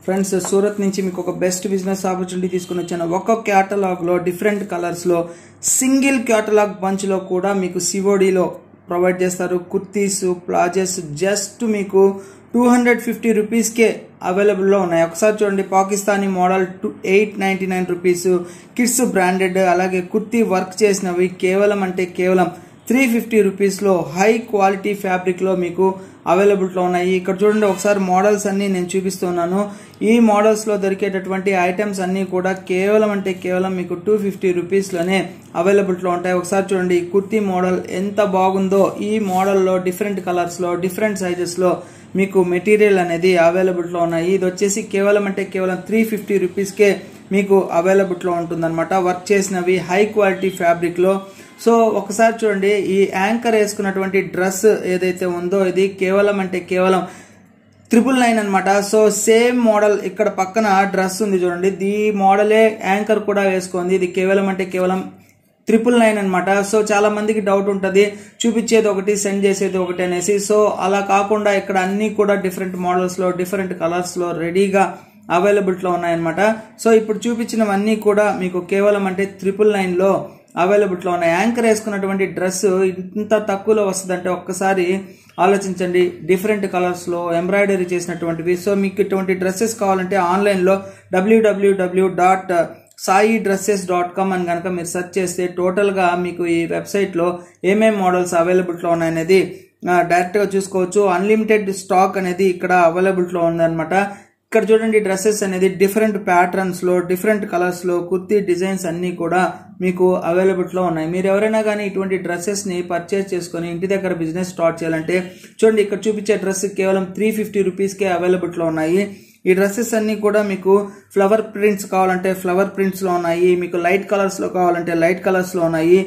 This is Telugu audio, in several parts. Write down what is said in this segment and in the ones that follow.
ఫ్రెండ్స్ సూరత్ నుంచి మీకు ఒక బెస్ట్ బిజినెస్ ఆపర్చునిటీ తీసుకుని వచ్చాను ఒక క్యాటలాగ్లో డిఫరెంట్ కలర్స్లో సింగిల్ క్యాటలాగ్ బంచ్లో కూడా మీకు సివోడిలో ప్రొవైడ్ చేస్తారు కుర్తీస్ ప్లాజెస్ జస్ట్ మీకు టూ హండ్రెడ్ ఫిఫ్టీ రూపీస్కే అవైలబుల్లో ఉన్నాయి ఒకసారి చూడండి Pakistani model two eight ninety nine rupees kids branded అలాగే కుర్తీ వర్క్ చేసినవి కేవలం అంటే కేవలం త్రీ ఫిఫ్టీ రూపీస్లో హై క్వాలిటీ ఫ్యాబ్రిక్లో మీకు అవైలబుల్లో ఉన్నాయి ఇక్కడ చూడండి ఒకసారి మోడల్స్ అన్ని నేను చూపిస్తున్నాను ఈ మోడల్స్లో దొరికేటటువంటి ఐటమ్స్ అన్నీ కూడా కేవలం అంటే కేవలం మీకు టూ ఫిఫ్టీ రూపీస్లోనే అవైలబుల్లో ఉంటాయి ఒకసారి చూడండి ఈ కుర్తీ మోడల్ ఎంత బాగుందో ఈ మోడల్లో డిఫరెంట్ కలర్స్లో డిఫరెంట్ సైజెస్లో మీకు మెటీరియల్ అనేది అవైలబుల్లో ఉన్నాయి ఇది వచ్చేసి కేవలం అంటే కేవలం త్రీ ఫిఫ్టీ రూపీస్కే మీకు అవైలబుల్లో ఉంటుందన్నమాట వర్క్ చేసినవి హై క్వాలిటీ ఫ్యాబ్రిక్లో సో ఒకసారి చూడండి ఈ యాంకర్ వేసుకున్నటువంటి డ్రెస్ ఏదైతే ఉందో ఇది కేవలం అంటే కేవలం త్రిపుల్ నైన్ అనమాట సో సేమ్ మోడల్ ఇక్కడ పక్కన డ్రెస్ ఉంది చూడండి ఈ మోడలే యాంకర్ కూడా వేసుకుంది ఇది కేవలం అంటే కేవలం ట్రిపుల్ నైన్ అనమాట సో చాలా మందికి డౌట్ ఉంటుంది చూపించేది ఒకటి సెండ్ చేసేది ఒకటి అనేసి సో అలా కాకుండా ఇక్కడ అన్ని కూడా డిఫరెంట్ మోడల్స్లో డిఫరెంట్ కలర్స్లో రెడీగా అవైలబుల్లో ఉన్నాయన్నమాట సో ఇప్పుడు చూపించినవన్నీ కూడా మీకు కేవలం అంటే ట్రిపుల్ నైన్లో అవైలబుల్లో ఉన్నాయి యాంకర్ వేసుకున్నటువంటి డ్రెస్ ఇంత తక్కువలో వస్తుందంటే ఒక్కసారి ఆలోచించండి డిఫరెంట్ కలర్స్లో ఎంబ్రాయిడరీ చేసినటువంటివి సో మీకు ఇటువంటి డ్రెస్సెస్ కావాలంటే ఆన్లైన్లో W W W dot Sai dresses dot com అని కనుక మీరు సెర్చ్ చేస్తే టోటల్గా మీకు ఈ వెబ్సైట్లో ఏమేం మోడల్స్ అవైలబుల్లో ఉన్నాయనేది డైరెక్ట్గా చూసుకోవచ్చు అన్లిమిటెడ్ స్టాక్ అనేది ఇక్కడ అవైలబుల్లో ఉందన్నమాట ఇక్కడ చూడండి డ్రెస్సెస్ అనేది డిఫరెంట్ ప్యాటర్న్స్లో డిఫరెంట్ కలర్స్లో కుర్తీ డిజైన్స్ అన్నీ కూడా మీకు అవైలబుల్లో ఉన్నాయి మీరు ఎవరైనా కానీ ఇటువంటి డ్రెస్సెస్ని పర్చేస్ చేసుకొని ఇంటి దగ్గర బిజినెస్ స్టార్ట్ చేయాలంటే చూడండి ఇక్కడ చూపించే డ్రెస్ కేవలం త్రీ ఫిఫ్టీ రూపీస్కే అవైలబుల్లో ఉన్నాయి ఈ డ్రెస్సెస్ అన్నీ కూడా మీకు ఫ్లవర్ ప్రింట్స్ కావాలంటే ఫ్లవర్ ప్రింట్స్లో ఉన్నాయి మీకు లైట్ కలర్స్లో కావాలంటే లైట్ కలర్స్లో ఉన్నాయి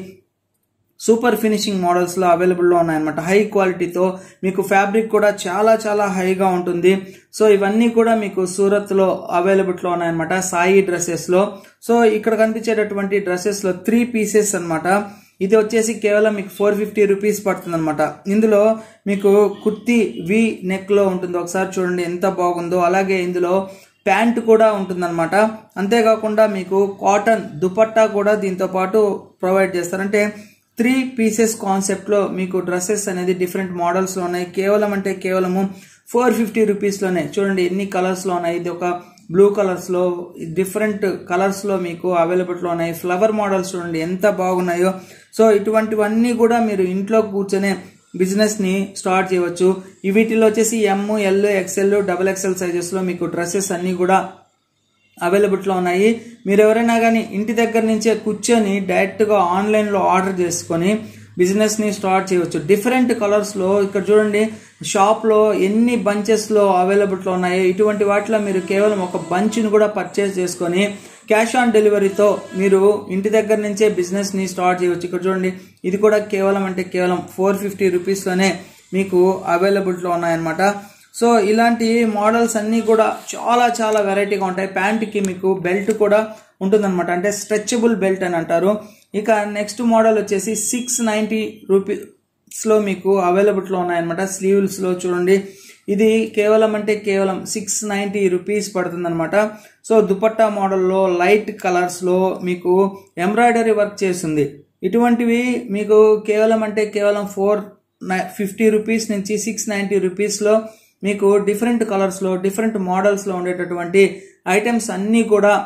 సూపర్ ఫినిషింగ్ మోడల్స్లో అవైలబుల్లో ఉన్నాయన్నమాట హై క్వాలిటీతో మీకు ఫ్యాబ్రిక్ కూడా చాలా చాలా హైగా ఉంటుంది సో ఇవన్నీ కూడా మీకు సూరత్లో అవైలబుల్లో ఉన్నాయన్నమాట సాయి డ్రెస్సెస్లో సో ఇక్కడ కనిపించేటటువంటి డ్రెస్సెస్లో త్రీ పీసెస్ అనమాట ఇది వచ్చేసి కేవలం మీకు ఫోర్ ఫిఫ్టీ రూపీస్ పడుతుంది అనమాట ఇందులో మీకు కుర్తీ వి నెక్లో ఉంటుంది ఒకసారి చూడండి ఎంత బాగుందో అలాగే ఇందులో ప్యాంట్ కూడా ఉంటుందన్నమాట అంతేకాకుండా మీకు కాటన్ దుపట్టా కూడా దీంతో పాటు ప్రొవైడ్ చేస్తారు అంటే త్రీ పీసెస్ కాన్సెప్ట్లో మీకు డ్రెస్సెస్ అనేది డిఫరెంట్ మోడల్స్లో ఉన్నాయి కేవలం అంటే కేవలము ఫోర్ ఫిఫ్టీ రూపీస్లోనే చూడండి ఎన్ని కలర్స్లో ఉన్నాయి ఇది ఒక బ్లూ కలర్స్లో డిఫరెంట్ కలర్స్లో మీకు అవైలబుల్లో ఉన్నాయి ఫ్లవర్ మోడల్స్ చూడండి ఎంత బాగున్నాయో సో ఇటువంటివన్నీ కూడా మీరు ఇంట్లో కూర్చొనే బిజినెస్ని స్టార్ట్ చేయవచ్చు ఈ వీటిలో వచ్చేసి M L X L double X L సైజెస్లో మీకు డ్రెస్సెస్ అన్నీ కూడా అవైలబుల్లో ఉన్నాయి మీరు ఎవరైనా కానీ ఇంటి దగ్గర నుంచే కూర్చొని డైరెక్ట్గా ఆన్లైన్లో ఆర్డర్ చేసుకొని బిజినెస్ని స్టార్ట్ చేయవచ్చు డిఫరెంట్ కలర్స్లో ఇక్కడ చూడండి షాప్లో ఎన్ని బంచెస్లో అవైలబుల్లో ఉన్నాయో ఇటువంటి వాటిలో మీరు కేవలం ఒక బంచ్ని కూడా పర్చేస్ చేసుకొని క్యాష్ ఆన్ డెలివరీతో మీరు ఇంటి దగ్గర నుంచే బిజినెస్ని స్టార్ట్ చేయవచ్చు ఇక్కడ చూడండి ఇది కూడా కేవలం అంటే కేవలం ఫోర్ ఫిఫ్టీ రూపీస్లోనే మీకు అవైలబుల్లో ఉన్నాయన్నమాట సో ఇలాంటి మోడల్స్ అన్నీ కూడా చాలా చాలా వెరైటీగా ఉంటాయి ప్యాంట్కి మీకు బెల్ట్ కూడా ఉంటుందన్నమాట అంటే స్ట్రెచబుల్ బెల్ట్ అని అంటారు ఇక నెక్స్ట్ మోడల్ వచ్చేసి సిక్స్ నైంటీ రూపీస్లో మీకు అవైలబుల్లో ఉన్నాయన్నమాట స్లీవ్స్లో చూడండి ఇది కేవలం అంటే కేవలం సిక్స్ నైంటీ రూపీస్ పడుతుందన్నమాట సో దుపట్టా మోడల్లో లైట్ కలర్స్లో మీకు ఎంబ్రాయిడరీ వర్క్ చేస్తుంది ఇటువంటివి మీకు కేవలం అంటే కేవలం ఫోర్ ఫిఫ్టీ రూపీస్ నుంచి సిక్స్ నైంటీ రూపీస్లో మీకు డిఫరెంట్ కలర్స్లో డిఫరెంట్ మోడల్స్లో ఉండేటటువంటి ఐటమ్స్ అన్నీ కూడా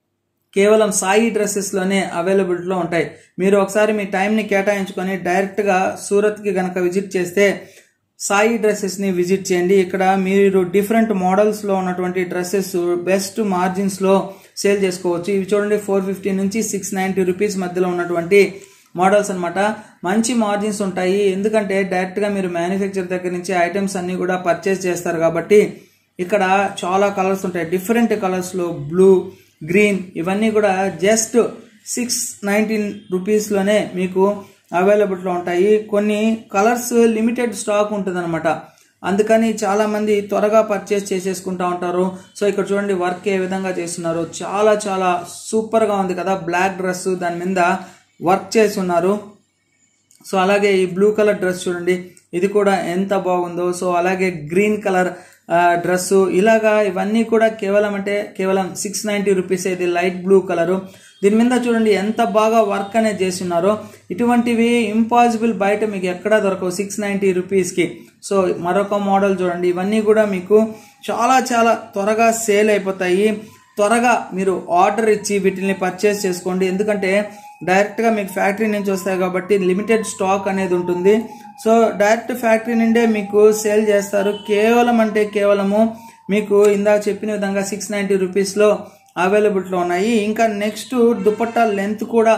కేవలం సాయి డ్రెస్సెస్లోనే అవైలబిలిటీలో ఉంటాయి మీరు ఒకసారి మీ టైంని కేటాయించుకొని డైరెక్ట్గా సూరత్కి కనుక విజిట్ చేస్తే సాయి డ్రెస్సెస్ని విజిట్ చేయండి ఇక్కడ మీరు డిఫరెంట్ మోడల్స్లో ఉన్నటువంటి డ్రెస్సెస్ బెస్ట్ మార్జిన్స్లో సేల్ చేసుకోవచ్చు ఇవి చూడండి ఫోర్ ఫిఫ్టీ నుంచి సిక్స్ నైంటీ రూపీస్ మధ్యలో ఉన్నటువంటి మోడల్స్ అనమాట మంచి మార్జిన్స్ ఉంటాయి ఎందుకంటే డైరెక్ట్గా మీరు మ్యానుఫ్యాక్చర్ దగ్గర నుంచి ఐటమ్స్ అన్నీ కూడా పర్చేస్ చేస్తారు కాబట్టి ఇక్కడ చాలా కలర్స్ ఉంటాయి డిఫరెంట్ కలర్స్లో బ్లూ గ్రీన్ ఇవన్నీ కూడా జస్ట్ సిక్స్ నైన్టీన్ రూపీస్లోనే మీకు అవైలబుల్లో ఉంటాయి కొన్ని కలర్స్ లిమిటెడ్ స్టాక్ ఉంటుందన్నమాట అందుకని చాలామంది త్వరగా పర్చేస్ చేసేసుకుంటా ఉంటారు సో ఇక్కడ చూడండి వర్క్ ఏ విధంగా చేస్తున్నారు చాలా చాలా సూపర్గా ఉంది కదా బ్లాక్ డ్రెస్ దాని మీద వర్క్ చేసి ఉన్నారు సో అలాగే ఈ బ్లూ కలర్ డ్రెస్ చూడండి ఇది కూడా ఎంత బాగుందో సో అలాగే గ్రీన్ కలర్ డ్రెస్సు ఇలాగా ఇవన్నీ కూడా కేవలం అంటే కేవలం సిక్స్ నైంటీ రూపీస్ ఇది లైట్ బ్లూ కలరు దీని మీద చూడండి ఎంత బాగా వర్క్ అనేది చేసి ఉన్నారో ఇటువంటివి ఇంపాసిబుల్ బయట మీకు ఎక్కడా దొరకవు సిక్స్ నైంటీ రూపీస్కి సో మరొక మోడల్ చూడండి ఇవన్నీ కూడా మీకు చాలా చాలా త్వరగా సేల్ అయిపోతాయి త్వరగా మీరు ఆర్డర్ ఇచ్చి వీటిని పర్చేస్ చేసుకోండి ఎందుకంటే డైరెక్ట్గా మీకు ఫ్యాక్టరీ నుంచి వస్తాయి కాబట్టి లిమిటెడ్ స్టాక్ అనేది ఉంటుంది సో డైరెక్ట్ ఫ్యాక్టరీ నుండే మీకు సేల్ చేస్తారు కేవలం అంటే కేవలము మీకు ఇందాక చెప్పిన విధంగా సిక్స్ నైంటీ రూపీస్లో అవైలబిలిటీలో ఉన్నాయి ఇంకా నెక్స్ట్ దుపట్టా లెంత్ కూడా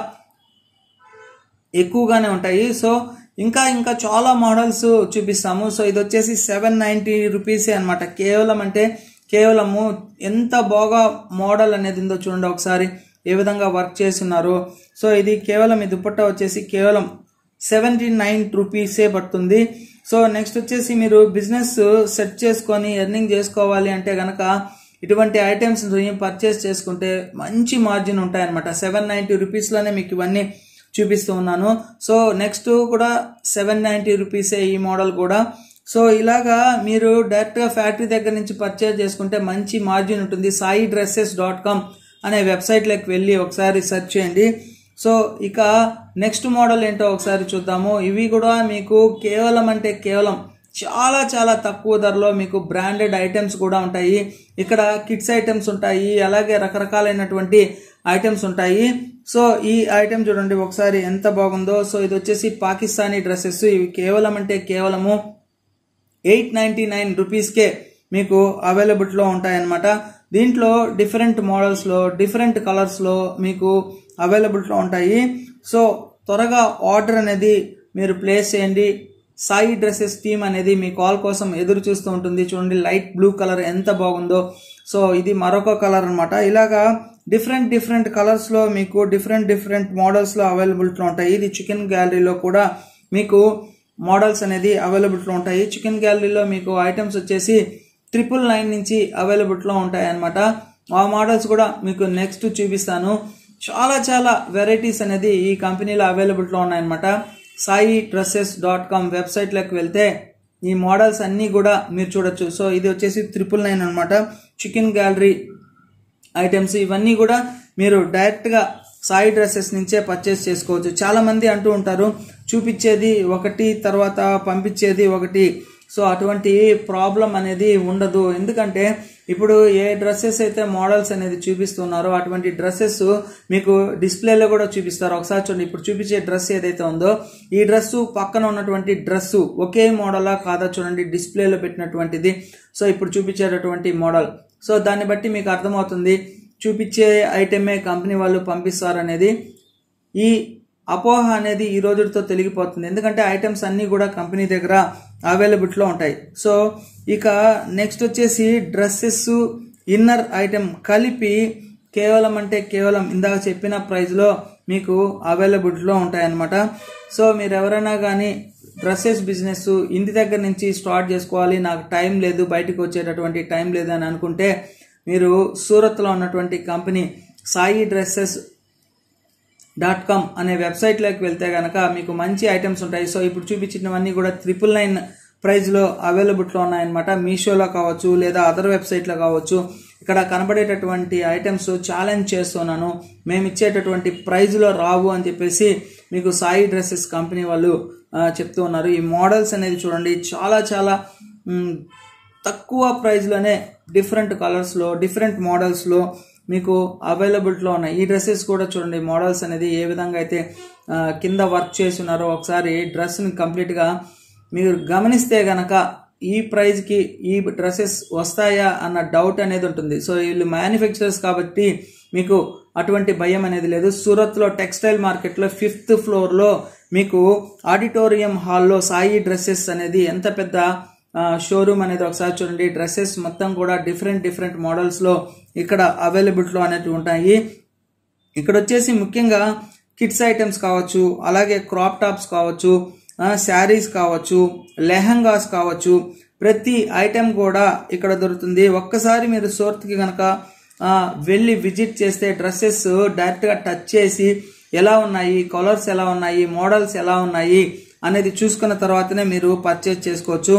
ఎక్కువగానే ఉంటాయి సో ఇంకా ఇంకా చాలా మోడల్స్ చూపిస్తాము సో ఇది వచ్చేసి సెవెన్ నైంటీ రూపీసే అనమాట కేవలం అంటే కేవలము ఎంత బాగా మోడల్ అనేది ఉందో చూడండి ఒకసారి ఏ విధంగా వర్క్ చేస్తున్నారు సో ఇది కేవలం ఈ దుపట్టా వచ్చేసి కేవలం సెవెంటీ నైన్ రూపీసే పడుతుంది సో నెక్స్ట్ వచ్చేసి మీరు బిజినెస్ సెట్ చేసుకొని ఎర్నింగ్ చేసుకోవాలి అంటే కనుక ఇటువంటి ఐటమ్స్ పర్చేస్ చేసుకుంటే మంచి మార్జిన్ ఉంటాయన్నమాట సెవెన్ నైంటీ రూపీస్లోనే మీకు ఇవన్నీ చూపిస్తూ ఉన్నాను సో నెక్స్ట్ కూడా సెవెన్ నైంటీ రూపీసే ఈ మోడల్ కూడా సో ఇలాగా మీరు డైరెక్ట్గా ఫ్యాక్టరీ దగ్గర నుంచి పర్చేస్ చేసుకుంటే మంచి మార్జిన్ ఉంటుంది సాయి డ్రెస్సెస్ డాట్ కామ్ అనే వెబ్సైట్లోకి వెళ్ళి ఒకసారి సెర్చ్ చేయండి సో ఇక నెక్స్ట్ మోడల్ ఏంటో ఒకసారి చూద్దాము ఇవి కూడా మీకు కేవలం అంటే కేవలం చాలా చాలా తక్కువ ధరలో మీకు బ్రాండెడ్ ఐటమ్స్ కూడా ఉంటాయి ఇక్కడ కిడ్స్ ఐటమ్స్ ఉంటాయి అలాగే రకరకాలైనటువంటి ఐటమ్స్ ఉంటాయి సో ఈ ఐటమ్ చూడండి ఒకసారి ఎంత బాగుందో సో ఇది వచ్చేసి పాకిస్తానీ డ్రెస్సెస్ ఇవి కేవలం అంటే కేవలము ఎయిట్ నైంటీ నైన్ రూపీస్కే మీకు అవైలబిలిటీలో ఉంటాయన్నమాట దీంట్లో డిఫరెంట్ మోడల్స్లో డిఫరెంట్ కలర్స్లో మీకు అవైలబిలిటీలో ఉంటాయి సో త్వరగా ఆర్డర్ అనేది మీరు ప్లేస్ చేయండి సాయి డ్రెస్సెస్ టీమ్ అనేది మీ కాల్ కోసం ఎదురు చూస్తూ ఉంటుంది చూడండి లైట్ బ్లూ కలర్ ఎంత బాగుందో సో ఇది మరొక కలర్ అనమాట ఇలాగా డిఫరెంట్ డిఫరెంట్ కలర్స్లో మీకు డిఫరెంట్ డిఫరెంట్ మోడల్స్లో అవైలబిలిటీలో ఉంటాయి ఇది చికెన్ గ్యాలరీలో కూడా మీకు మోడల్స్ అనేది అవైలబిలిటీలో ఉంటాయి చికెన్ గ్యాలరీలో మీకు ఐటమ్స్ వచ్చేసి ట్రిపుల్ నైన్ నుంచి అవైలబిలిటీలో ఉంటాయి అనమాట ఆ మోడల్స్ కూడా మీకు నెక్స్ట్ చూపిస్తాను చాలా చాలా వెరైటీస్ అనేది ఈ కంపెనీలో అవైలబిలిటీలో ఉన్నాయన్నమాట సాయి డ్రెస్సెస్ డాట్ కామ్ వెబ్సైట్లోకి వెళ్తే ఈ మోడల్స్ అన్నీ కూడా మీరు చూడొచ్చు సో ఇది వచ్చేసి ట్రిపుల్ నైన్ అనమాట చికెన్ గ్యాలరీ ఐటమ్స్ ఇవన్నీ కూడా మీరు డైరెక్ట్గా సాయి డ్రెస్సెస్ నుంచే పర్చేస్ చేసుకోవచ్చు చాలా మంది అంటూ ఉంటారు చూపించేది ఒకటి తర్వాత పంపించేది ఒకటి సో అటువంటి ప్రాబ్లం అనేది ఉండదు ఎందుకంటే ఇప్పుడు ఏ డ్రెస్సెస్ అయితే మోడల్స్ అనేది చూపిస్తున్నారో అటువంటి డ్రెస్సెస్ మీకు డిస్ప్లేలో కూడా చూపిస్తారు ఒకసారి చూడండి ఇప్పుడు చూపించే డ్రెస్ ఏదైతే ఉందో ఈ డ్రెస్సు పక్కన ఉన్నటువంటి డ్రెస్సు ఒకే మోడలా కాదా చూడండి డిస్ప్లేలో పెట్టినటువంటిది సో ఇప్పుడు చూపించేటటువంటి మోడల్ సో దాన్ని బట్టి మీకు అర్థమవుతుంది చూపించే ఐటమే కంపెనీ వాళ్ళు పంపిస్తారు అనేది ఈ అపోహ అనేది ఈ రోజుతో తొలగిపోతుంది ఎందుకంటే ఐటమ్స్ అన్నీ కూడా కంపెనీ దగ్గర అవైలబిలిటీలో ఉంటాయి సో ఇక నెక్స్ట్ వచ్చేసి డ్రెస్సెస్ ఇన్నర్ ఐటెం కలిపి కేవలం అంటే కేవలం ఇందాక చెప్పిన ప్రైస్లో మీకు అవైలబిలిటీలో ఉంటాయన్నమాట సో మీరు ఎవరైనా కానీ డ్రెస్సెస్ బిజినెస్ ఇంటి దగ్గర నుంచి స్టార్ట్ చేసుకోవాలి నాకు టైం లేదు బయటకు వచ్చేటటువంటి టైం లేదు అని అనుకుంటే మీరు సూరత్లో ఉన్నటువంటి company Sai dresses dot com అనే వెబ్సైట్లోకి వెళ్తే కనుక మీకు మంచి ఐటమ్స్ ఉంటాయి సో ఇప్పుడు చూపించినవన్నీ కూడా త్రిపుల్ నైన్ ప్రైస్లో అవైలబిలిటీలో ఉన్నాయన్నమాట మీషోలో కావచ్చు లేదా అదర్ వెబ్సైట్లో కావచ్చు ఇక్కడ కనబడేటటువంటి ఐటమ్స్ ఛాలెంజ్ చేస్తున్నాను మేము ఇచ్చేటటువంటి ప్రైజ్లో రావు అని చెప్పేసి మీకు సాయి డ్రెస్సెస్ కంపెనీ వాళ్ళు చెప్తూ ఉన్నారు ఈ మోడల్స్ అనేది చూడండి చాలా చాలా తక్కువ ప్రైస్లోనే డిఫరెంట్ కలర్స్లో డిఫరెంట్ మోడల్స్లో మీకు అవైలబిలిటీలో ఉన్నాయి ఈ డ్రెస్సెస్ కూడా చూడండి మోడల్స్ అనేది ఏ విధంగా అయితే కింద వర్క్ చేసి ఉన్నారో ఒకసారి డ్రెస్ని కంప్లీట్గా మీరు గమనిస్తే గనక ఈ ప్రైజ్కి ఈ డ్రెస్సెస్ వస్తాయా అన్న డౌట్ అనేది ఉంటుంది సో వీళ్ళు మ్యానుఫ్యాక్చరర్స్ కాబట్టి మీకు అటువంటి భయం అనేది లేదు సూరత్లో టెక్స్టైల్ మార్కెట్లో ఫిఫ్త్ ఫ్లోర్లో మీకు ఆడిటోరియం హాల్లో సాయి డ్రెస్సెస్ అనేది ఎంత పెద్ద షోరూమ్ అనేది ఒకసారి చూడండి డ్రెస్సెస్ మొత్తం కూడా డిఫరెంట్ డిఫరెంట్ మోడల్స్లో ఇక్కడ అవైలబిలిటీలో అనేవి ఉంటాయి ఇక్కడ వచ్చేసి ముఖ్యంగా కిడ్స్ ఐటమ్స్ కావచ్చు అలాగే క్రాప్ టాప్స్ కావచ్చు శారీస్ కావచ్చు లెహంగాస్ కావచ్చు ప్రతి ఐటెం కూడా ఇక్కడ దొరుకుతుంది ఒక్కసారి మీరు సోర్త్కి కనుక వెళ్ళి విజిట్ చేస్తే డ్రెస్సెస్ డైరెక్ట్గా టచ్ చేసి ఎలా ఉన్నాయి కలర్స్ ఎలా ఉన్నాయి మోడల్స్ ఎలా ఉన్నాయి అనేది చూసుకున్న తర్వాతనే మీరు పర్చేజ్ చేసుకోవచ్చు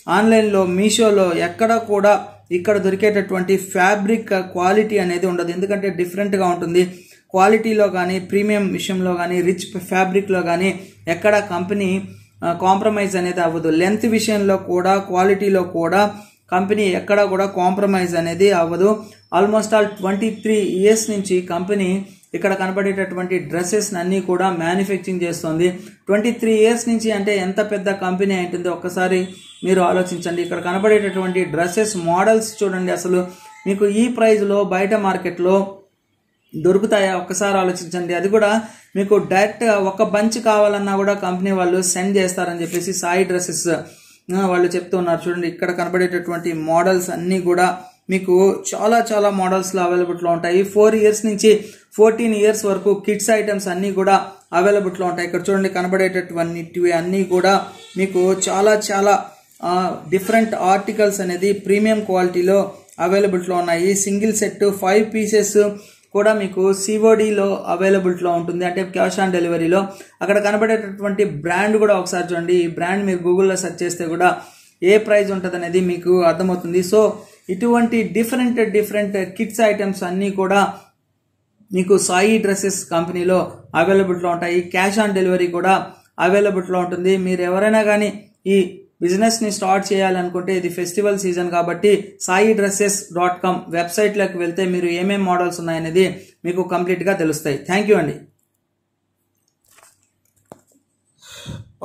ఆన్లైన్లో మీషోలో ఎక్కడ కూడా ఇక్కడ దొరికేటటువంటి ఫ్యాబ్రిక్ క్వాలిటీ అనేది ఉండదు ఎందుకంటే డిఫరెంట్గా ఉంటుంది క్వాలిటీలో కానీ ప్రీమియం విషయంలో కానీ రిచ్ ఫ్యాబ్రిక్లో కానీ ఎక్కడ కంపెనీ కాంప్రమైజ్ అనేది అవ్వదు లెంత్ విషయంలో కూడా క్వాలిటీలో కూడా కంపెనీ ఎక్కడ కూడా కాంప్రమైజ్ అనేది అవ్వదు almost all twenty three years నుంచి కంపెనీ ఇక్కడ కనబడేటటువంటి డ్రెస్సెస్ అన్నీ కూడా మ్యానుఫ్యాక్చరింగ్ చేస్తుంది ట్వంటీ త్రీ ఇయర్స్ నుంచి అంటే ఎంత పెద్ద కంపెనీ ఉంటుందో ఒక్కసారి మీరు ఆలోచించండి ఇక్కడ కనబడేటటువంటి డ్రెస్సెస్ మోడల్స్ చూడండి అసలు మీకు ఈ ప్రైస్లో బయట మార్కెట్లో దొరుకుతాయా ఒక్కసారి ఆలోచించండి అది కూడా మీకు డైరెక్ట్ ఒక బంచ్ కావాలన్నా కూడా కంపెనీ వాళ్ళు సెండ్ చేస్తారని చెప్పేసి సాయి డ్రెస్సెస్ వాళ్ళు చెప్తున్నారు చూడండి ఇక్కడ కనబడేటటువంటి మోడల్స్ అన్నీ కూడా మీకు చాలా చాలా మోడల్స్లో అవైలబుల్లో ఉంటాయి ఫోర్ ఇయర్స్ నుంచి ఫోర్టీన్ ఇయర్స్ వరకు కిడ్స్ ఐటమ్స్ అన్నీ కూడా అవైలబుల్లో ఉంటాయి ఇక్కడ చూడండి కనబడేటటువంటివి అన్నీ కూడా మీకు చాలా చాలా డిఫరెంట్ ఆర్టికల్స్ అనేది ప్రీమియం క్వాలిటీలో అవైలబుల్లో ఉన్నాయి సింగిల్ సెట్ ఫైవ్ పీసెస్ కూడా మీకు సిఓడిలో అవైలబిలిటీలో ఉంటుంది అంటే క్యాష్ ఆన్ డెలివరీలో అక్కడ కనబడేటటువంటి బ్రాండ్ కూడా ఒకసారి చూడండి ఈ బ్రాండ్ మీరు గూగుల్లో సెర్చ్ చేస్తే కూడా ఏ ప్రైస్ ఉంటుంది అనేది మీకు అర్థమవుతుంది సో ఇటువంటి డిఫరెంట్ డిఫరెంట్ కిడ్స్ ఐటమ్స్ అన్నీ కూడా మీకు సాయి డ్రెస్సెస్ కంపెనీలో అవైలబిలిటీలో ఉంటాయి క్యాష్ ఆన్ డెలివరీ కూడా అవైలబిలిటీలో ఉంటుంది మీరు ఎవరైనా కానీ ఈ బిజినెస్ని స్టార్ట్ చేయాలనుకుంటే ఇది ఫెస్టివల్ సీజన్ కాబట్టి సాయి డ్రెస్సెస్ డాట్ కామ్ వెబ్సైట్లోకి వెళ్తే మీరు ఏమేం మోడల్స్ ఉన్నాయనేది మీకు కంప్లీట్గా తెలుస్తాయి థ్యాంక్ యూ అండి